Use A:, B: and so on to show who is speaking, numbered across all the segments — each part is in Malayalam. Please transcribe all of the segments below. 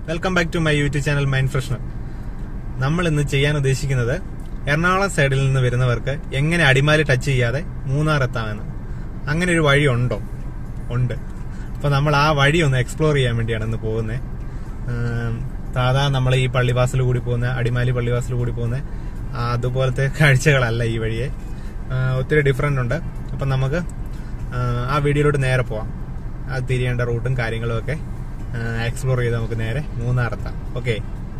A: Welcome back to my YouTube channel mind freshener നമ്മൾ ഇന്ന് ചെയ്യാൻ ഉദ്ദേശിക്കുന്നത് എറണാകുളം സൈഡിൽ നിന്ന് വരുന്നവർക്ക് എങ്ങനെ അടിമാലി ടച്ച് ചെയ്യാതെ മൂന്നാർ എത്താമെന്ന് അങ്ങനെ ഒരു വഴി ഉണ്ടോ ഉണ്ട് അപ്പൊ നമ്മൾ ആ വഴി ഒന്ന് എക്സ്പ്ലോർ ചെയ്യാൻ വേണ്ടിയാണ് ഇന്ന് പോകുന്നത് സാധാ നമ്മൾ ഈ പള്ളിവാസൽ കൂടി പോകുന്ന അടിമാലി പള്ളിവാസൽ കൂടി പോകുന്ന അതുപോലത്തെ കാഴ്ചകളല്ല ഈ വഴിയെ ആ, ഒത്തിരി ഡിഫറെന്റ് ഉണ്ട് അപ്പൊ നമുക്ക് ആ, ആ വീഡിയോയിലോട്ട് നേരെ പോവാം അത് തിരിയേണ്ട റൂട്ടും കാര്യങ്ങളും ഒക്കെ എക്സ്പ്ലോർ ചെയ്ത് നമുക്ക് നേരെ മൂന്നാറെത്താം ഓക്കെ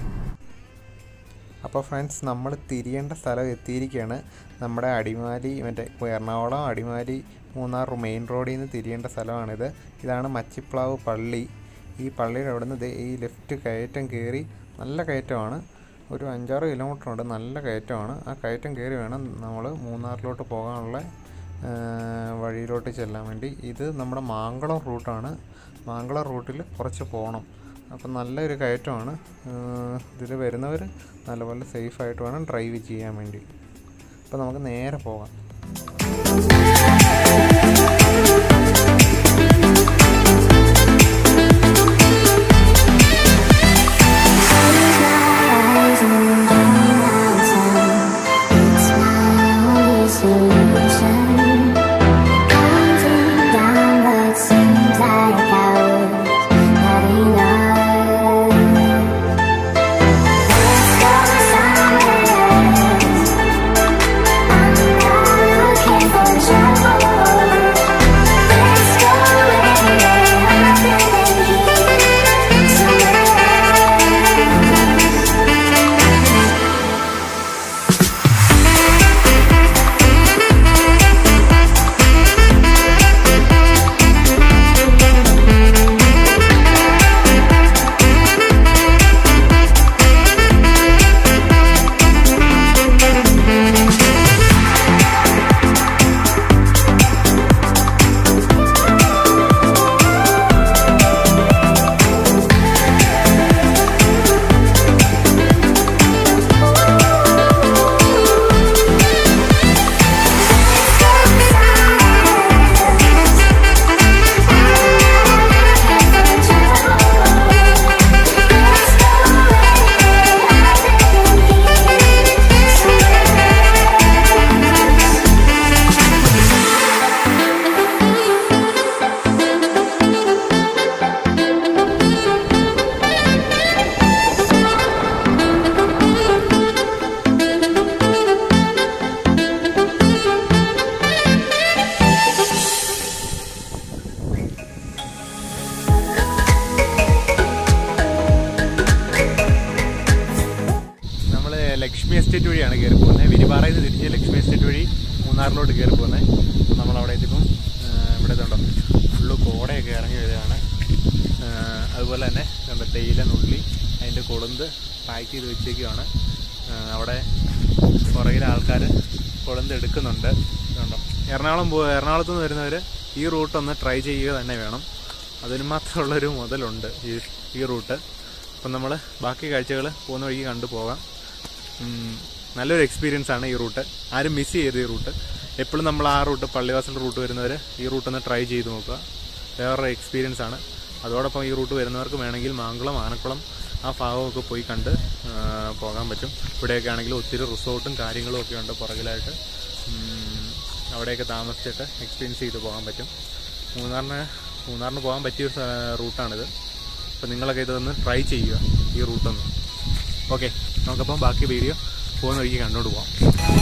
B: അപ്പോൾ ഫ്രണ്ട്സ് നമ്മൾ തിരിയേണ്ട സ്ഥലം എത്തിയിരിക്കുകയാണ് നമ്മുടെ അടിമാലി മറ്റേ എറണാകുളം അടിമാലി മൂന്നാർ മെയിൻ റോഡിൽ നിന്ന് തിരിയേണ്ട സ്ഥലമാണിത് ഇതാണ് മച്ചിപ്ലാവ് പള്ളി ഈ പള്ളിയുടെ അവിടെ നിന്ന് ഈ ലെഫ്റ്റ് കയറ്റം കയറി നല്ല കയറ്റമാണ് ഒരു അഞ്ചാറ് കിലോമീറ്റർ ഉണ്ട് നല്ല കയറ്റമാണ് ആ കയറ്റം കയറി വേണം നമ്മൾ മൂന്നാറിലോട്ട് പോകാനുള്ള ആ, വഴിയിലോട്ട് ചെല്ലാൻ വേണ്ടി ഇത് നമ്മുടെ മാങ്കുളം റൂട്ടാണ് മാങ്കുളം റൂട്ടിൽ കുറച്ച് പോകണം അപ്പം നല്ലൊരു കയറ്റമാണ് ഇതിൽ വരുന്നവർ നല്ലപോലെ സേഫായിട്ട് വേണം ഡ്രൈവ് ചെയ്യാൻ വേണ്ടി അപ്പോൾ നമുക്ക് നേരെ പോകാം
A: നമ്മൾ ലക്ഷ്മി എസ്റ്റേറ്റ് വഴിയാണ് കയറി പോകുന്നത് വിരിപാറയിൽ നിന്ന് തിരിഞ്ഞ് ലക്ഷ്മി എസ്റ്റേറ്റ് വഴി മൂന്നാറിലോട്ട് കയറി പോകുന്നത് അപ്പോൾ നമ്മൾ അവിടെ എത്തിയപ്പം ആ, ഇവിടെ ഇതുണ്ടോ ഫുള്ള് കോടയൊക്കെ ഇറങ്ങി വരികയാണ് ആ, അതുപോലെ തന്നെ നമ്മുടെ തേയില നുള്ളി അതിൻ്റെ കൊളുന്ത് പാക്ക് ചെയ്ത് വെച്ചേക്കുവാണ് ആ, അവിടെ പുറകിൽ ആൾക്കാർ കൊളുന്ത് എടുക്കുന്നുണ്ട് ഇതുണ്ടോ എറണാകുളം പോ എറണാകുളത്ത് നിന്ന് വരുന്നവർ ഈ റൂട്ട് ഒന്ന് ട്രൈ ചെയ്യുക തന്നെ വേണം അതിന് മാത്രമുള്ളൊരു മുതലുണ്ട് ഈ ഈ റൂട്ട് അപ്പം നമ്മൾ ബാക്കി കാഴ്ചകൾ പോകുന്ന വഴിക്ക് കണ്ടു പോകാം ഉം, നല്ലൊരു എക്സ്പീരിയൻസ് ആണ് ഈ റൂട്ട് ആരും മിസ് ചെയ്യരുത് ഈ റൂട്ട് എപ്പോഴും നമ്മൾ ആ റൂട്ട് പള്ളിവാസൽ റൂട്ട് വരുന്നവർ ഈ റൂട്ട് ഒന്ന് ട്രൈ ചെയ്ത് നോക്കുക വേറൊരു എക്സ്പീരിയൻസ് ആണ് അതോടൊപ്പം ഈ റൂട്ട് വരുന്നവർക്ക് വേണമെങ്കിൽ മാങ്കുളം ആനക്കുളം ആ ഭാഗമൊക്കെ പോയി കണ്ട് ആ, പോകാൻ പറ്റും ഇവിടെയൊക്കെ ആണെങ്കിൽ ഒത്തിരി റിസോർട്ടും കാര്യങ്ങളും ഒക്കെ ഉണ്ട് പുറകിലായിട്ട് ഉം, അവിടെയൊക്കെ താമസിച്ചിട്ട് എക്സ്പീരിയൻസ് ചെയ്ത് പോകാൻ പറ്റും മൂന്നാറിന് മൂന്നാറിന് പോകാൻ പറ്റിയ ഒരു സ്ഥ- റൂട്ടാണിത് അപ്പം നിങ്ങളൊക്കെ ഇതൊന്ന് ട്രൈ ചെയ്യുക ഈ റൂട്ടൊന്ന് ഓക്കെ നമുക്കപ്പം ബാക്കി വീഡിയോ പോകുന്ന വഴിക്ക് കണ്ടോണ്ട് പോവാം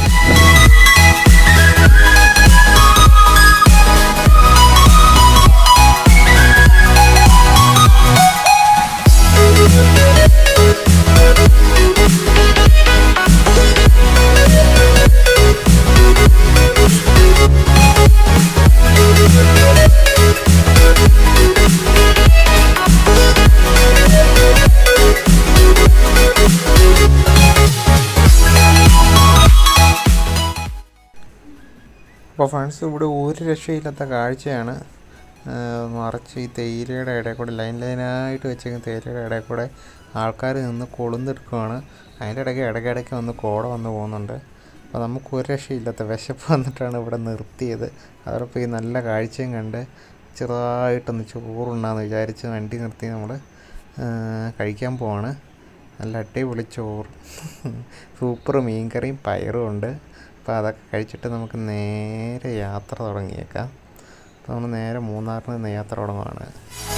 B: അപ്പോൾ ഫ്രണ്ട്സ് ഇവിടെ ഒരു രക്ഷയില്ലാത്ത കാഴ്ചയാണ് ആ, മറിച്ച് ഈ തേയിലയുടെ ഇടയിൽ കൂടെ ലൈൻ ലൈനായിട്ട് വെച്ചേക്കുന്ന തേയിലയുടെ ഇടയിൽ കൂടെ ആൾക്കാർ നിന്ന് കൊളുന്തെടുക്കുവാണ് അതിൻ്റെ ഇടയ്ക്ക് ഇടയ്ക്കിടയ്ക്ക് വന്ന് കോട വന്ന് പോകുന്നുണ്ട് അപ്പോൾ നമുക്ക് ഒരു രക്ഷയില്ലാത്ത വിശപ്പ് വന്നിട്ടാണ് ഇവിടെ നിർത്തിയത് അതോടൊപ്പം ഈ നല്ല കാഴ്ചയും കണ്ട് ചെറുതായിട്ടൊന്ന് ചോറുണ്ണാന്ന് വിചാരിച്ച് വണ്ടി നിർത്തി നമ്മൾ കഴിക്കാൻ പോവാണ് നല്ല അടിപൊളി ചോറ് സൂപ്പർ മീൻകറിയും പയറും ഉണ്ട് അപ്പോൾ അതൊക്കെ കഴിച്ചിട്ട് നമുക്ക് നേരെ യാത്ര തുടങ്ങിയേക്കാം അപ്പോൾ നമ്മൾ നേരെ മൂന്നാറിൽ നിന്ന് യാത്ര തുടങ്ങുവാണ്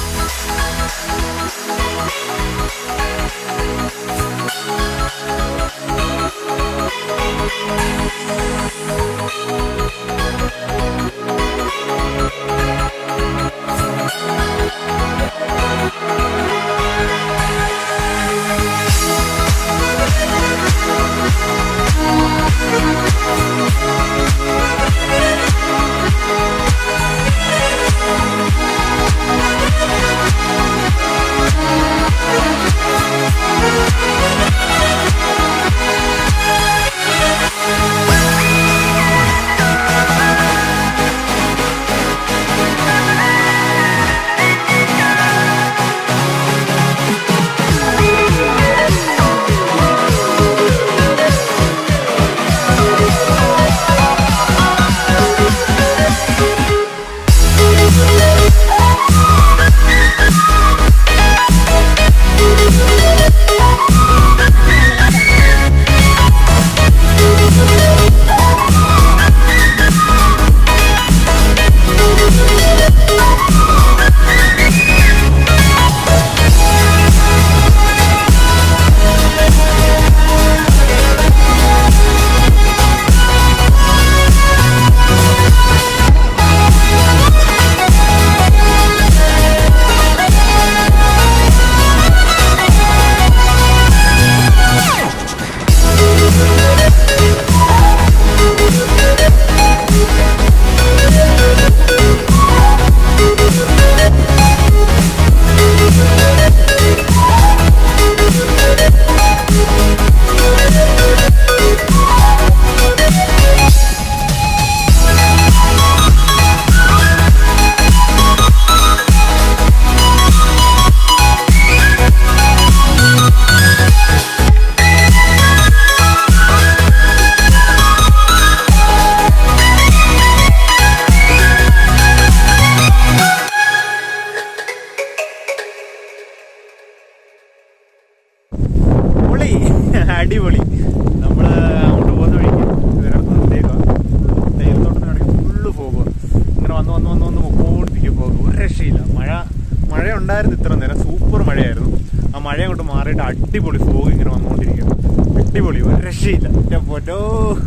A: പൊളി അടിപൊളി നമ്മൾ അങ്ങോട്ട് പോകുന്ന വഴിക്ക് ഇതിനടുത്ത് നിർത്തിയേക്കുക തേയിലത്തോട്ടത്തിനിടയ്ക്ക് ഫുള്ള് പോകുക ഇങ്ങനെ വന്ന് വന്ന് വന്ന് വന്ന് പൊക്കോണ്ടിരിക്കുക പോകുക ഒരു രക്ഷയില്ല മഴ മഴ ഉണ്ടായിരുന്നു ഇത്ര നേരം സൂപ്പർ മഴയായിരുന്നു ആ മഴ അങ്ങോട്ട് മാറിയിട്ട് അടിപൊളി ഫോഗ് ഇങ്ങനെ വന്നുകൊണ്ടിരിക്കുക അടിപൊളി ഒരു രക്ഷയില്ല എൻ്റെ പൊറ്റോ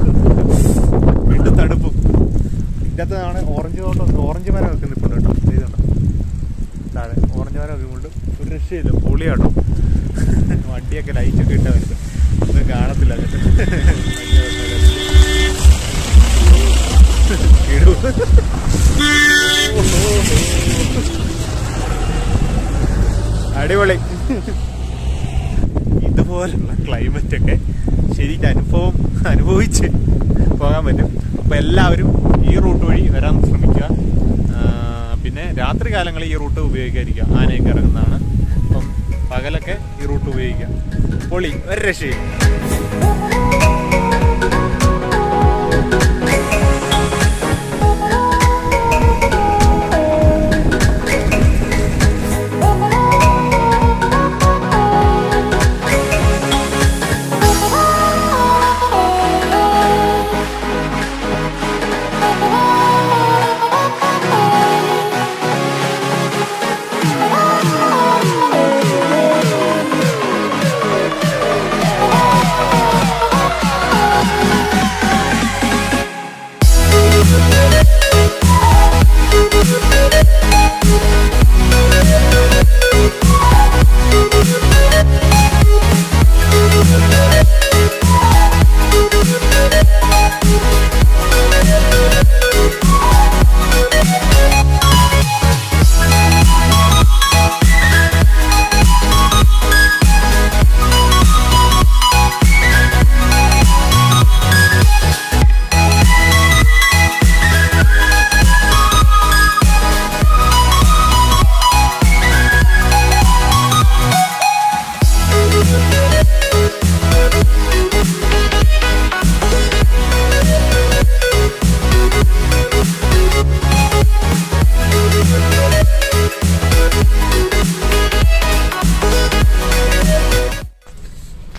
A: വീണ്ടും തടുപ്പും ഇതിനകത്താണ് ഓറഞ്ച് കൊണ്ട് ഓറഞ്ച് മരം ഒക്കെ നിൽപ്പുണ്ട് കേട്ടോ ഇതുണ്ടോ താഴെ ഓറഞ്ച് മരം ഒക്കെ കൊണ്ട് ഒരു രക്ഷയില്ല പൊളിയാട്ടോ വണ്ടിയൊക്കെ ലൈറ്റൊക്കെ ഇട്ട വരുന്നത് ഒന്നും കാണത്തില്ല അങ്ങനത്തെ ഇടൂ. അടിപൊളി ഇതുപോലുള്ള ക്ലൈമറ്റ് ഒക്കെ ശരിക്കും അനുഭവം അനുഭവിച്ച് പോകാൻ പറ്റും അപ്പോൾ എല്ലാവരും ഈ റൂട്ട് വഴി വരാൻ ശ്രമിക്കുക ആ, പിന്നെ രാത്രി കാലങ്ങളിൽ ഈ റൂട്ട് ഉപയോഗിക്കാതിരിക്കുക ആനയൊക്കെ ഇറങ്ങുന്നതാണ് അപ്പം പകലൊക്കെ ഈ റൂട്ട് ഉപയോഗിക്കുക പൊളി ഒരു രക്ഷയും
C: Thank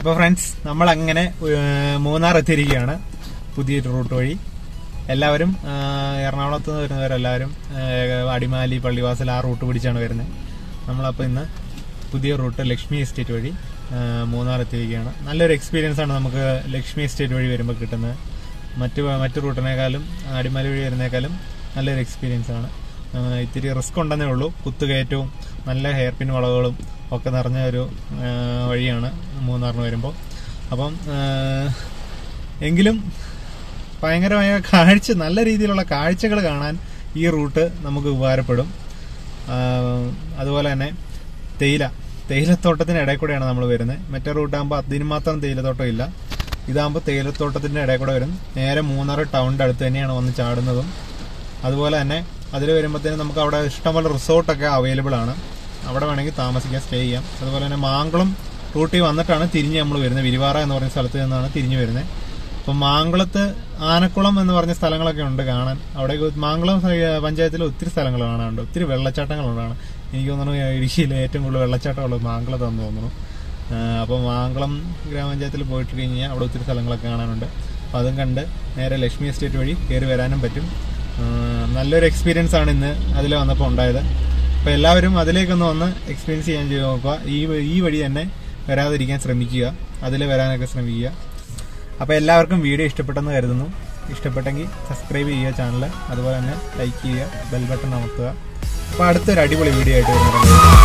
A: അപ്പോൾ ഫ്രണ്ട്സ് നമ്മൾ അങ്ങനെ മൂന്നാർ എത്തിയിരിക്കുകയാണ് പുതിയൊരു റൂട്ട് വഴി എല്ലാവരും ആ, എറണാകുളത്ത് നിന്ന് വരുന്നവരെല്ലാവരും ആ, അടിമാലി പള്ളിവാസൽ ആ റൂട്ട് പിടിച്ചാണ് വരുന്നത് നമ്മളപ്പോൾ ഇന്ന് പുതിയ റൂട്ട് ലക്ഷ്മി എസ്റ്റേറ്റ് വഴി ആ, മൂന്നാർ എത്തിയിരിക്കുകയാണ് നല്ലൊരു എക്സ്പീരിയൻസ് ആണ് നമുക്ക് ലക്ഷ്മി എസ്റ്റേറ്റ് വഴി വരുമ്പോൾ കിട്ടുന്നത് മറ്റ് മറ്റു റൂട്ടിനേക്കാളും അടിമാലി വഴി വരുന്നേക്കാളും നല്ലൊരു എക്സ്പീരിയൻസ് ആണ് ആ, ഇത്തിരി റിസ്ക് ഉണ്ടെന്നേ ഉള്ളൂ കുത്തുകയറ്റവും നല്ല ഹെയർ പിൻ വളവുകളും ഒക്കെ നിറഞ്ഞ ഒരു ആ, വഴിയാണ് മൂന്നാറിന് വരുമ്പോൾ അപ്പം ആ, എങ്കിലും ഭയങ്കരമായ കാഴ്ച നല്ല രീതിയിലുള്ള കാഴ്ചകൾ കാണാൻ ഈ റൂട്ട് നമുക്ക് ഉപകാരപ്പെടും ആ, അതുപോലെ തന്നെ തേയില തേയിലത്തോട്ടത്തിന് ഇടയിൽ കൂടെയാണ് നമ്മൾ വരുന്നത് മറ്റേ റൂട്ടാകുമ്പോൾ അതിന് മാത്രം തേയിലത്തോട്ടം ഇല്ല ഇതാകുമ്പോൾ തേയിലത്തോട്ടത്തിന്റെ ഇടയിൽ കൂടെ വരും നേരെ മൂന്നാർ ടൗണിന്റെ അടുത്ത് തന്നെയാണ് വന്ന് ചാടുന്നതും അതുപോലെ തന്നെ അതിൽ വരുമ്പോഴത്തേനും നമുക്ക് അവിടെ ഇഷ്ടംപോലെ റിസോർട്ടൊക്കെ അവൈലബിൾ ആണ് അവിടെ വേണമെങ്കിൽ താമസിക്കാൻ സ്റ്റേ ചെയ്യാം അതുപോലെ തന്നെ മാങ്കുളം റൂട്ടിൽ വന്നിട്ടാണ് തിരിഞ്ഞ് നമ്മൾ വരുന്നത് വിരിവാറ എന്ന് പറഞ്ഞ സ്ഥലത്ത് നിന്നാണ് തിരിഞ്ഞു വരുന്നത് അപ്പം മാങ്കുളത്ത് ആനക്കുളം എന്ന് പറഞ്ഞ സ്ഥലങ്ങളൊക്കെ ഉണ്ട് കാണാൻ അവിടെ മാങ്കുളം സ- പഞ്ചായത്തിൽ ഒത്തിരി സ്ഥലങ്ങൾ കാണാനുണ്ട് ഒത്തിരി വെള്ളച്ചാട്ടങ്ങളുണ്ടാണ് എനിക്ക് തോന്നുന്നു ഇടുക്കിയിലെ ഏറ്റവും കൂടുതൽ വെള്ളച്ചാട്ടമുള്ളത് മാങ്കുളത്താന്ന് തോന്നുന്നു ആ, അപ്പം മാങ്കുളം ഗ്രാമപഞ്ചായത്തിൽ പോയിട്ട് കഴിഞ്ഞാൽ അവിടെ ഒത്തിരി സ്ഥലങ്ങളൊക്കെ കാണാനുണ്ട് അപ്പം അതും കണ്ട് നേരെ ലക്ഷ്മി എസ്റ്റേറ്റ് വഴി കയറി വരാനും പറ്റും ആ, നല്ലൊരു എക്സ്പീരിയൻസ് ആണ് ഇന്ന് അതിൽ വന്നപ്പോൾ ഉണ്ടായത് അപ്പോൾ എല്ലാവരും അതിലേക്കൊന്ന് വന്ന് എക്സ്പീരിയൻസ് ചെയ്യാൻ ചെയ്ത് നോക്കുക ഈ വ- ഈ വഴി തന്നെ വരാതിരിക്കാൻ ശ്രമിക്കുക അതിൽ വരാനൊക്കെ ശ്രമിക്കുക അപ്പോൾ എല്ലാവർക്കും വീഡിയോ ഇഷ്ടപ്പെട്ടെന്ന് കരുതുന്നു ഇഷ്ടപ്പെട്ടെങ്കിൽ സബ്സ്ക്രൈബ് ചെയ്യുക ചാനൽ അതുപോലെ തന്നെ ലൈക്ക് ചെയ്യുക ബെൽ ബട്ടൺ അമർത്തുക അപ്പോൾ അടുത്തൊരു അടിപൊളി വീഡിയോ ആയിട്ട് വരുന്നത്